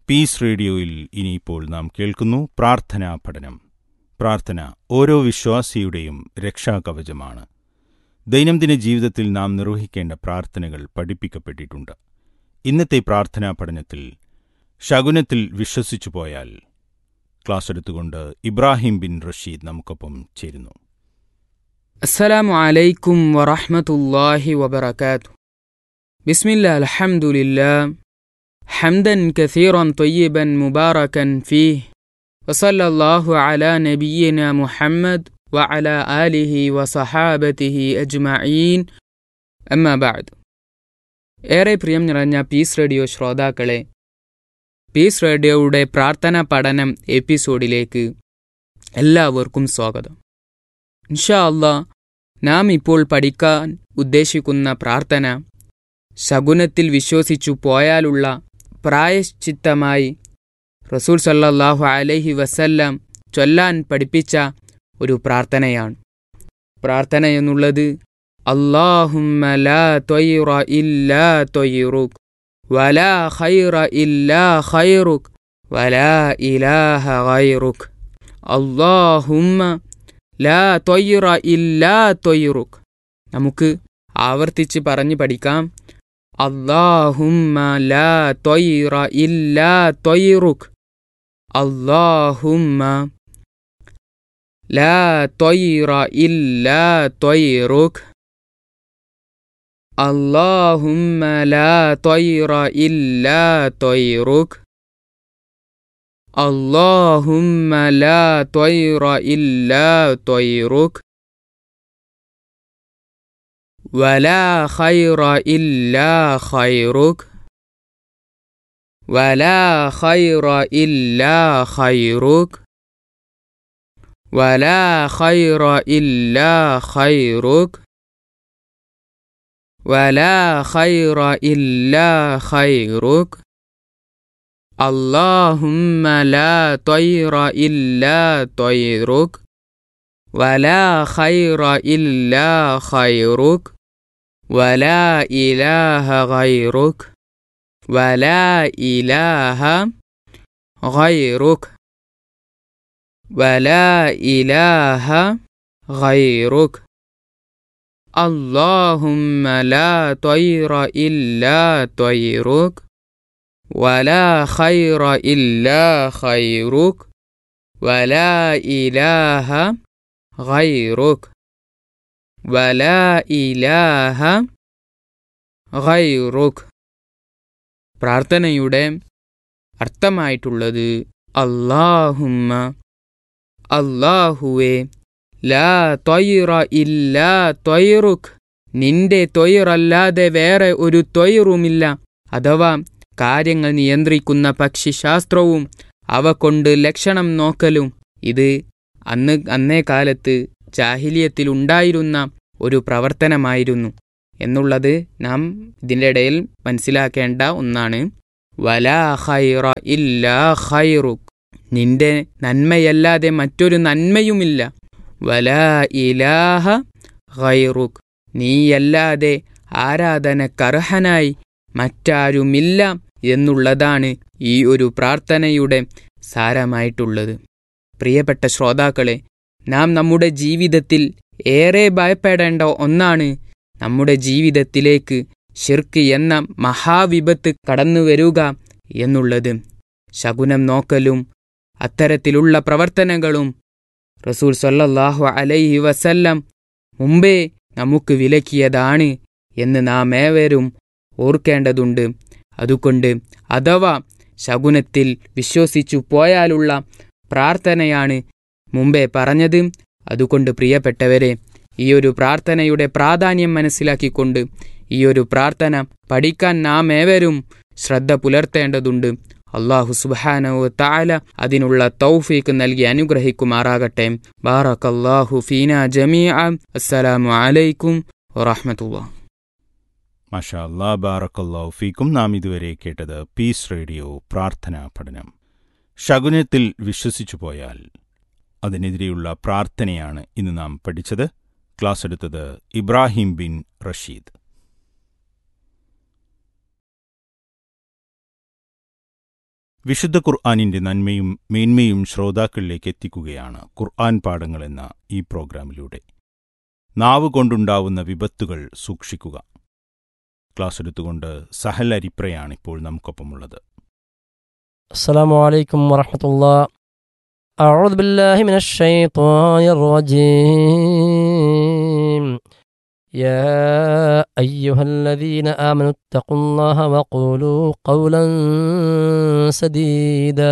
piece റേഡിയോയിൽ ഇനിയിപ്പോൾ നാം കേൾക്കുന്നു പ്രാർത്ഥനാ പഠനം പ്രാർത്ഥന ഓരോ വിശ്വാസിയുടെയും രക്ഷാകവചമാണ് ദൈനംദിന ജീവിതത്തിൽ നാം നിർവഹിക്കേണ്ട പ്രാർത്ഥനകൾ പഠിപ്പിക്കപ്പെട്ടിട്ടുണ്ട് ഇന്നത്തെ പ്രാർത്ഥനാ പഠനത്തിൽ ശകുനത്തിൽ വിശ്വസിച്ചു പോയാൽ ക്ലാസ് എടുത്തുകൊണ്ട് ഇബ്രാഹിം ബിൻ റഷീദ് നമുക്കൊപ്പം ചേരുന്നു السلام عليكم ورحمة الله وبركاته بسم الله الحمد لله حمدا كثيرا طيبا مباركا فيه وصلى الله على نبينا محمد وعلى آله وصحابته أجمعين أما بعد ഏറെ പ്രിയം നിറഞ്ഞ പീസ് റേഡിയോ ശ്രോതാക്കളെ പീസ് റേഡിയോയുടെ പ്രാർത്ഥനാ പഠനം എപ്പിസോഡിലേക്ക് എല്ലാവർക്കും സ്വാഗതം ഇൻഷാ അല്ലാ നാം ഇപ്പോൾ പഠിക്കാൻ ഉദ്ദേശിക്കുന്ന പ്രാർത്ഥന ശകുനത്തിൽ വിശ്വസിച്ചു പോയാലുള്ള പ്രായശ്ചിത്തമായി റസൂൽ സല്ലല്ലാഹു അലൈഹി വസല്ലം ചൊല്ലാൻ പഠിപ്പിച്ച ഒരു പ്രാർത്ഥനയാണ് പ്രാർത്ഥന എന്നുള്ളത് അല്ലാഹുമ്മ ലാ ത്വയ്റ ഇല്ലാ ത്വയ്റുക് വലാ ഖൈറ ഇല്ലാ ഖൈറുക് വലാ ഇലാഹ ഗൈറുക് അല്ലാഹുമ്മ ലാ ത്വയ്റ ഇല്ലാ ത്വയ്റുക് നമുക്ക് ആവർത്തിച്ച് പറഞ്ഞു പഠിക്കാം അല്ലാഹുമ്മ ലാ ത്വയ്റ ഇല്ലാ ത്വയ്റുക് അല്ലാഹുമ്മ ലാ ത്വയ്റ ഇല്ലാ ത്വയ്റുക് اللهم لا طير إلا طيرك اللهم لا طير إلا طيرك ولا خير إلا خيرك ولا خير إلا خيرك ولا خير إلا خيرك ولا خير إلا خيرك اللهم لا طير إلا طيرك ولا خير إلا خيرك ولا إله غيرك ولا إله غيرك ولا إله غيرك اللهم لا طير إلا طيرك ولا خير إلا خيرك ولا إله غيرك ولا إله غيرك പ്രാർത്ഥനയുടെ അർത്ഥമായിട്ടുള്ളത് അല്ലാഹുമ്മ അല്ലാഹുവേ ലാ ത്വയ്റ ഇല്ലാ ത്വയ്റുക് നിന്റെ ത്വയ്റല്ലാതെ വേറെ ഒരു ത്വയ്റുമില്ല അഥവാ കാര്യങ്ങൾ നിയന്ത്രിക്കുന്ന പക്ഷിശാസ്ത്രവും അവ കൊണ്ട് ലക്ഷണം നോക്കലും ഇത് അന്ന് അന്നേ കാലത്ത് ജാഹിലിയത്തിലുണ്ടായിരുന്ന ഒരു പ്രവർത്തനമായിരുന്നു എന്നുള്ളത് നാം ഇതിൻ്റെ ഇടയിൽ മനസ്സിലാക്കേണ്ട ഒന്നാണ് വലാ ഖൈറ ഇല്ലാ ഖൈറുക് നിന്റെ നന്മയല്ലാതെ മറ്റൊരു നന്മയുമില്ല വലാ ഇലാഹ ഖൈറുക് നീയല്ലാതെ ആരാധനക്കർഹനായി മറ്റാരുമില്ല എന്നുള്ളതാണ് ഈ ഒരു പ്രാർത്ഥനയുടെ സാരമായിട്ടുള്ളത് പ്രിയപ്പെട്ട ശ്രോതാക്കളെ നാം നമ്മുടെ ജീവിതത്തിൽ ഏറെ ഭയപ്പെടേണ്ട ഒന്നാണ് നമ്മുടെ ജീവിതത്തിലേക്ക് ഷിർക്ക് എന്ന മഹാവിപത്ത് കടന്നു വരിക എന്നുള്ളത് ശകുനം നോക്കലും അത്തരത്തിലുള്ള പ്രവർത്തനങ്ങളും റസൂൽ സല്ലല്ലാഹു അലൈഹി വസല്ലം മുമ്പേ നമുക്ക് വിലക്കിയതാണ് എന്ന് നാം ഏവരും ഓർക്കേണ്ടതുണ്ട് അതുകൊണ്ട് അഥവാ ശകുനത്തിൽ വിശ്വസിച്ചു പോയാലുള്ള പ്രാർത്ഥനയാണ് മുമ്പേ പറഞ്ഞത് അതുകൊണ്ട് പ്രിയപ്പെട്ടവരെ ഈ ഒരു പ്രാർത്ഥനയുടെ പ്രാധാന്യം മനസ്സിലാക്കിക്കൊണ്ട് ഈ ഒരു പ്രാർത്ഥന പഠിക്കാൻ നാം ഏവരും ശ്രദ്ധ പുലർത്തേണ്ടതുണ്ട് അള്ളാഹു സുബാനവു താല അതിനുള്ള തൗഫീക്ക് നൽകി അനുഗ്രഹിക്കുമാറാകട്ടെ ബാറക്കല്ലാഹു ഫീന ജമീഅ അസ്സലാമു അലൈക്കും വറഹമത്തുള്ള മഷാ അല്ലാ ബാറക്കല്ലാഹു ഫീക്കും നാം ഇതുവരെ കേട്ടത് പീസ് റേഡിയോ പ്രാർത്ഥനാ പഠനം ശകുനത്തിൽ വിശ്വസിച്ചു പോയാൽ അതിനെതിരെയുള്ള പ്രാർത്ഥനയാണ് ഇന്ന് നാം പഠിച്ചത് ക്ലാസ് എടുത്തത് ഇബ്രാഹിം ബിൻ റഷീദ് വിശുദ്ധ ഖുർആാനിന്റെ നന്മയും മേന്മയും ശ്രോതാക്കളിലേക്ക് എത്തിക്കുകയാണ് ഖുർആൻ പാഠങ്ങൾ എന്ന ഈ പ്രോഗ്രാമിലൂടെ നാവ് കൊണ്ടുണ്ടാവുന്ന വിപത്തുകൾ സൂക്ഷിക്കുക ക്ലാസ് എടുത്തുകൊണ്ട് സഹൽ അരിപ്രയാണ് ഇപ്പോൾ നമുക്കൊപ്പമുള്ളത് السلام عليكم ورحمة الله أعوذ بالله من الشيطان الرجيم يا أيها الذين آمنوا اتقوا الله وقولوا قولا سديدا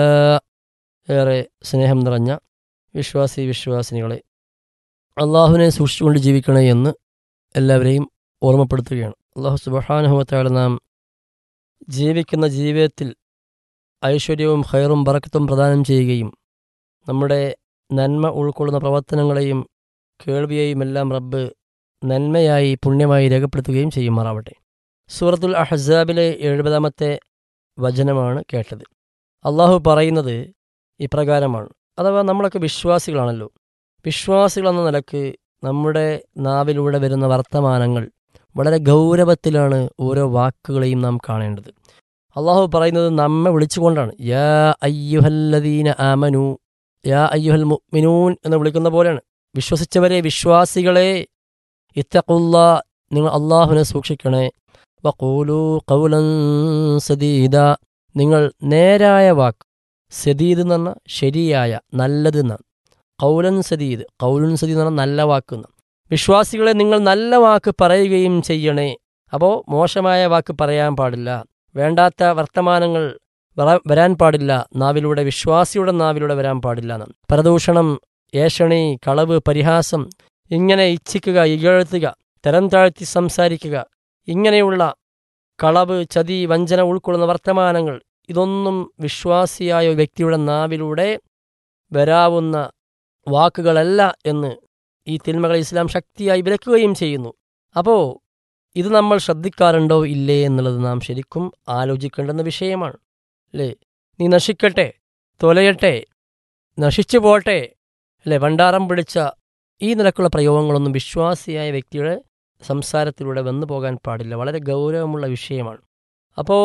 ഏറെ സ്നേഹം നിറഞ്ഞ വിശ്വാസി വിശ്വാസിനികളെ അള്ളാഹുവിനെ സൂക്ഷിച്ചുകൊണ്ട് ജീവിക്കണേ എന്ന് എല്ലാവരെയും ഓർമ്മപ്പെടുത്തുകയാണ് അള്ളാഹു സുബഹാനുഭവത്തായ നാം ജീവിക്കുന്ന ജീവിതത്തിൽ ഐശ്വര്യവും ഖൈറും ബറക്കത്തും പ്രദാനം ചെയ്യുകയും നമ്മുടെ നന്മ ഉൾക്കൊള്ളുന്ന പ്രവർത്തനങ്ങളെയും കേൾവിയെയും എല്ലാം റബ്ബ് നന്മയായി പുണ്യമായി രേഖപ്പെടുത്തുകയും ചെയ്യുമാറാവട്ടെ സൂറത്തുൽ അഹ്സാബിലെ എഴുപതാമത്തെ വചനമാണ് കേട്ടത് അള്ളാഹു പറയുന്നത് ഇപ്രകാരമാണ് അഥവാ നമ്മളൊക്കെ വിശ്വാസികളാണല്ലോ വിശ്വാസികൾ എന്ന നിലക്ക് നമ്മുടെ നാവിലൂടെ വരുന്ന വർത്തമാനങ്ങൾ വളരെ ഗൗരവത്തിലാണ് ഓരോ വാക്കുകളെയും നാം കാണേണ്ടത് അള്ളാഹു പറയുന്നത് നമ്മെ വിളിച്ചുകൊണ്ടാണ് യാ അയ്യുഹല്ലദീന ആമനു യാ അയ്യുഹൽ മുഅ്മിനൂൻ എന്ന് വിളിക്കുന്ന പോലെയാണ് വിശ്വസിച്ചവരെ വിശ്വാസികളെ ഇത്തഖുല്ല നിങ്ങൾ അള്ളാഹുവിനെ സൂക്ഷിക്കണേ വഖൂലു ഖൗലൻ സദീദ നിങ്ങൾ നേരായ വാക്ക് സദീദ് എന്ന് പറഞ്ഞാൽ ശരിയായ നല്ലത് എന്നാണ് കൗലൻ സദീദ് കൗലുൻ സദീദ് എന്ന് പറഞ്ഞാൽ നല്ല വാക്ക് എന്ന് വിശ്വാസികളെ നിങ്ങൾ നല്ല വാക്ക് പറയുകയും ചെയ്യണേ അപ്പോൾ മോശമായ വാക്ക് പറയാൻ പാടില്ല വേണ്ടാത്ത വർത്തമാനങ്ങൾ വര- വരാൻ പാടില്ല നാവിലൂടെ വിശ്വാസിയുടെ നാവിലൂടെ വരാൻ പാടില്ല എന്നാണ് പരദൂഷണം ഏഷണി കളവ് പരിഹാസം ഇങ്ങനെ ഇച്ഛിക്കുക ഇകഴ്ത്തുക തരം താഴ്ത്തി സംസാരിക്കുക ഇങ്ങനെയുള്ള കളവ് ചതി വഞ്ചന ഉൾക്കൊള്ളുന്ന വർത്തമാനങ്ങൾ ഇതൊന്നും വിശ്വാസിയായ ഒരു വ്യക്തിയുടെ നാവിലൂടെ വരാവുന്ന വാക്കുകളല്ല എന്ന് ഈ തിന്മകളെ ഇസ്ലാം ശക്തിയായി വിലക്കുകയും ചെയ്യുന്നു അപ്പോൾ ഇത് നമ്മൾ ശ്രദ്ധിക്കാറുണ്ടോ ഇല്ലേ എന്നുള്ളത് നാം ശരിക്കും ആലോചിക്കേണ്ടുന്ന വിഷയമാണ് അല്ലേ നീ നശിക്കട്ടെ തൊലയട്ടെ നശിച്ചു പോട്ടെ അല്ലേ ഭണ്ഡാരം പിടിച്ച ഈ നിലക്കുള്ള പ്രയോഗങ്ങളൊന്നും വിശ്വാസിയായ വ്യക്തിയുടെ സംസാരത്തിലൂടെ വന്നു പോകാൻ പാടില്ല വളരെ ഗൗരവമുള്ള വിഷയമാണ് അപ്പോൾ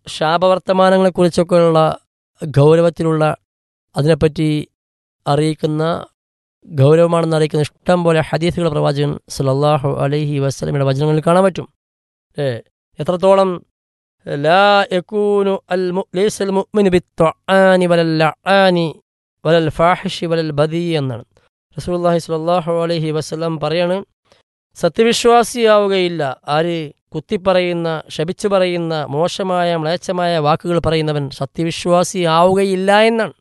ശാപവർത്തമാനങ്ങളെക്കുറിച്ചൊക്കെയുള്ള ഗൗരവത്തിലുള്ള അതിനെപ്പറ്റി അറിയിക്കുന്ന ഗൗരവമാണെന്ന് അറിയിക്കുന്ന ഇഷ്ടം പോലെ ഹദീസുകൾ പ്രവാചകൻ സല്ലല്ലാഹു അലൈഹി വസ്ലമിയുടെ വചനങ്ങളിൽ കാണാൻ പറ്റും ഏ എത്രത്തോളം ലാ യകൂനു അൽ മു- ലൈസൽ മുഅ്മിനു ബിത്തൊആനി വലൽ ലആനി വലൽ ഫാഹിഷി വലൽ ബദി എന്നാണ് റസൂലുള്ളാഹി സ്വല്ലല്ലാഹു അലൈഹി വസല്ലം പറയാണ് സത്യവിശ്വാസിയാവുകയില്ല ആര് കുത്തിപ്പറയുന്ന ശപിച്ചു പറയുന്ന മോശമായ മ്ലേച്ഛമായ വാക്കുകൾ പറയുന്നവൻ സത്യവിശ്വാസിയാവുകയില്ല എന്നാണ്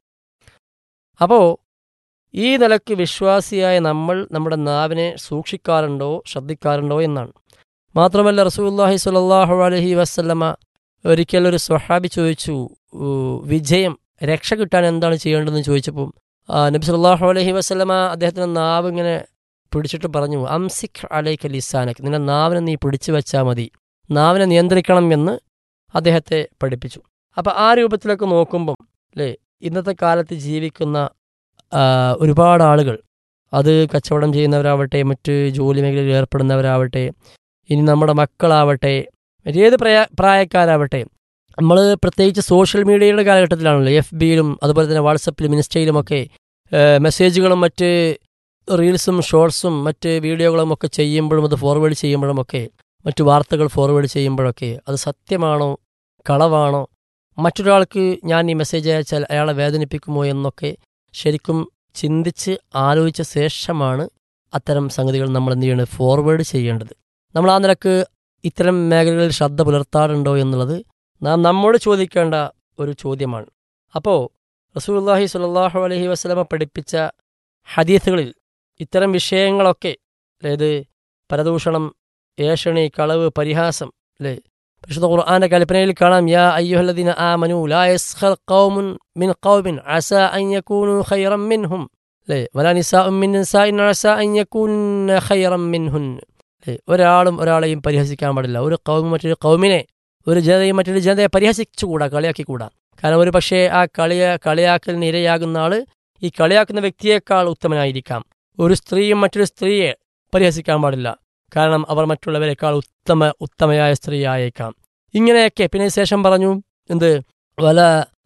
അപ്പോൾ ഈ നിലക്ക് വിശ്വാസിയായ നമ്മൾ നമ്മുടെ നാവിനെ സൂക്ഷിക്കാറുണ്ടോ ശ്രദ്ധിക്കാറുണ്ടോ എന്നാണ് മാത്രമല്ല റസൂലുള്ളാഹി സ്വല്ലല്ലാഹു അലൈഹി വസല്ലമ ഒരിക്കൽ ഒരു സ്വഹാബി ചോദിച്ചു "ഊ, വിജയം രക്ഷ കിട്ടാൻ എന്താണ് ചെയ്യേണ്ടതെന്ന് ചോദിച്ചപ്പോൾ ആ, നബി സല്ലല്ലാഹു അലൈഹി വസല്ലമ അദ്ദേഹത്തിന്റെ നാവ് ഇങ്ങനെ പിടിച്ചിട്ട് പറഞ്ഞു അംസിഖ് അലൈക ലിസാനക് നിന്റെ നാവിനെ നീ പിടിച്ചു വെച്ചാൽ മതി നാവിനെ നിയന്ത്രിക്കണം എന്ന് അദ്ദേഹത്തെ പഠിപ്പിച്ചു അപ്പം ആ രൂപത്തിലൊക്കെ നോക്കുമ്പം അല്ലേ ഇന്നത്തെ കാലത്ത് ജീവിക്കുന്ന ആ, ഒരുപാട് ആളുകൾ അത് കച്ചവടം ചെയ്യുന്നവരാവട്ടെ മറ്റ് ജോലി മേഖലയിൽ ഏർപ്പെടുന്നവരാവട്ടെ ഇനി നമ്മുടെ മക്കളാവട്ടെ ഏത് പ്രായ പ്രായക്കാരാവട്ടെ നമ്മൾ പ്രത്യേകിച്ച് സോഷ്യൽ മീഡിയയുടെ കാലഘട്ടത്തിലാണല്ലോ എഫ് ബിയിലും അതുപോലെ തന്നെ വാട്സപ്പിലും ഇൻസ്റ്റയിലുമൊക്കെ ഏഹ്, മെസ്സേജുകളും മറ്റ് റീൽസും ഷോർട്സും മറ്റ് വീഡിയോകളും ഒക്കെ ചെയ്യുമ്പോഴും അത് ഫോർവേഡ് ചെയ്യുമ്പോഴും ഒക്കെ മറ്റു വാർത്തകൾ ഫോർവേഡ് ചെയ്യുമ്പോഴൊക്കെ അത് സത്യമാണോ കളവാണോ മറ്റൊരാൾക്ക് ഞാൻ ഈ മെസ്സേജ് അയച്ചാൽ അയാളെ വേദനിപ്പിക്കുമോ എന്നൊക്കെ ശരിക്കും ചിന്തിച്ച് ആലോചിച്ച ശേഷമാണ് അത്തരം സംഗതികൾ നമ്മൾ എന്ത് ചെയ്യേണ്ടത് ഫോർവേഡ് ചെയ്യേണ്ടത് നമ്മൾ ആ നിലക്ക് ഇത്തരം മേഖലകളിൽ ശ്രദ്ധ പുലർത്താറുണ്ടോ എന്നുള്ളത് നാം നമ്മോട് ചോദിക്കേണ്ട ഒരു ചോദ്യമാണ് അപ്പോൾ റസൂലുള്ളാഹി സ്വല്ലല്ലാഹു അലൈഹി വസല്ലമ പഠിപ്പിച്ച ഹദീസുകളിൽ ഇത്തരം വിഷയങ്ങളൊക്കെ അതായത് പരദൂഷണം ഏഷണി കളവ് പരിഹാസം അല്ലേ പരിശുദ്ധ ഖുർആന്റെ കൽപ്പനയിൽ കാണാം യാ അയ്യുഹല്ലദീന ആമനു ലാ യസ്ഖർ ഖൗമുൻ മിൻ ഖൗമിൻ അസ അൻ യകൂനു ഖൈറൻ മിൻഹും അല്ലേ വലാ നിസാഉം മിൻ നിസാഇൻ അസ അൻ യകൂന ഖൈറൻ മിൻഹുൻ അല്ലേ ഒരാളും ഒരാളെയും പരിഹസിക്കാൻ പാടില്ല ഒരു കൗമ മറ്റൊരു കൗമിനെ ഒരു ജനതയും മറ്റൊരു ജനതയെ പരിഹസിച്ചുകൂടാ കളിയാക്കിക്കൂടാ കാരണം ഒരു പക്ഷേ ആ കളിയ കളിയാക്കലിന് ഇരയാകുന്ന ആള് ഈ കളിയാക്കുന്ന വ്യക്തിയേക്കാൾ ഉത്തമനായിരിക്കാം ഒരു സ്ത്രീയും മറ്റൊരു സ്ത്രീയെ പരിഹസിക്കാൻ പാടില്ല കാരണം അവർ മറ്റുള്ളവരെക്കാൾ ഉത്തമ ഉത്തമയായ സ്ത്രീ ആയേക്കാം ഇങ്ങനെയൊക്കെ പിന്നെ ശേഷം പറഞ്ഞു എന്ത് വല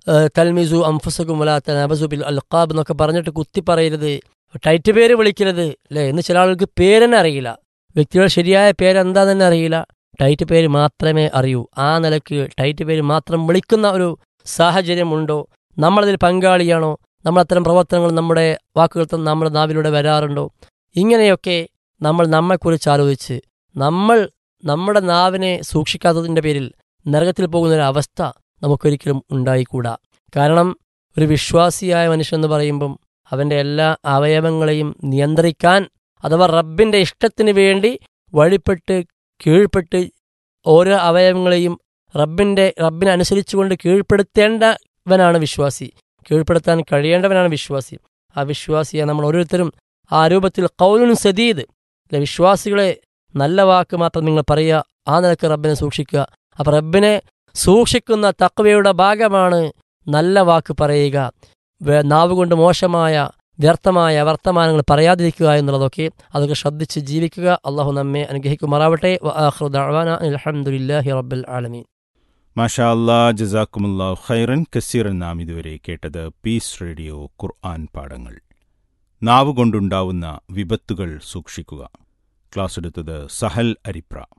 തൽമിസു അംഫുസക്കും വലാത്ത നബസു ബിൽ അൽഖാബ് എന്നൊക്കെ പറഞ്ഞിട്ട് കുത്തി പറയരുത് ടൈറ്റ് പേര് വിളിക്കരുത് അല്ലേ എന്ന് ചില ആളുകൾക്ക് പേരെന്നെ അറിയില്ല വ്യക്തിയുടെ ശരിയായ പേരെന്താന്ന് തന്നെ അറിയില്ല ടൈറ്റ് പേര് മാത്രമേ അറിയൂ ആ നിലക്ക് ടൈറ്റ് പേര് മാത്രം വിളിക്കുന്ന ഒരു സാഹചര്യമുണ്ടോ നമ്മളതിൽ പങ്കാളിയാണോ നമ്മൾ അത്തരം പ്രവർത്തനങ്ങൾ നമ്മുടെ വാക്കുകൾ തന്നെ നമ്മുടെ നാവിലൂടെ വരാറുണ്ടോ ഇങ്ങനെയൊക്കെ നമ്മൾ നമ്മെക്കുറിച്ച് ആലോചിച്ച് നമ്മൾ നമ്മുടെ നാവിനെ സൂക്ഷിക്കാത്തതിൻ്റെ പേരിൽ നരകത്തിൽ പോകുന്ന ഒരു അവസ്ഥ നമുക്കൊരിക്കലും ഉണ്ടായിക്കൂടാ കാരണം ഒരു വിശ്വാസിയായ മനുഷ്യൻ എന്ന് പറയുമ്പം അവൻ്റെ എല്ലാ അവയവങ്ങളെയും നിയന്ത്രിക്കാൻ അഥവാ റബ്ബിൻ്റെ ഇഷ്ടത്തിന് വേണ്ടി വഴിപ്പെട്ട് കീഴ്പ്പെട്ട് ഓരോ അവയവങ്ങളെയും റബ്ബിൻ്റെ റബ്ബിനെ അനുസരിച്ചുകൊണ്ട് കീഴ്പ്പെടുത്തേണ്ടവനാണ് വിശ്വാസി കീഴ്പ്പെടുത്താൻ കഴിയേണ്ടവനാണ് വിശ്വാസി ആ വിശ്വാസിയെ നമ്മൾ ഓരോരുത്തരും ആ രൂപത്തിൽ കൗലുൻ സദീദ് അല്ലെ വിശ്വാസികളെ നല്ല വാക്ക് മാത്രം നിങ്ങൾ പറയുക ആ നിലക്ക് റബ്ബിനെ സൂക്ഷിക്കുക അപ്പം റബ്ബിനെ സൂക്ഷിക്കുന്ന തക്വയുടെ ഭാഗമാണ് നല്ല വാക്ക് പറയുക വേ- നാവുകൊണ്ട് മോശമായ വ്യർത്ഥമായ വർത്തമാനങ്ങൾ പറയാതിരിക്കുക എന്നുള്ളതൊക്കെ അതൊക്കെ ശ്രദ്ധിച്ച് ജീവിക്കുക അള്ളാഹു നമ്മെ അനുഗ്രഹിക്കുമാറാവട്ടെ വആഖിറു ദഅ്വാന അൽഹംദുലില്ലാഹി റബ്ബിൽ ആലമീൻ മാഷാ അല്ലാ ജസാക്കുമുല്ലാ ഖൈറൻ കസീറൻ നാം ഇതുവരെ കേട്ടത് പീസ് റേഡിയോ ഖുർആൻ പാഠങ്ങൾ നാവ് കൊണ്ടുണ്ടാവുന്ന വിപത്തുകൾ സൂക്ഷിക്കുക ക്ലാസ് എടുത്തത് സഹൽ അരിപ്ര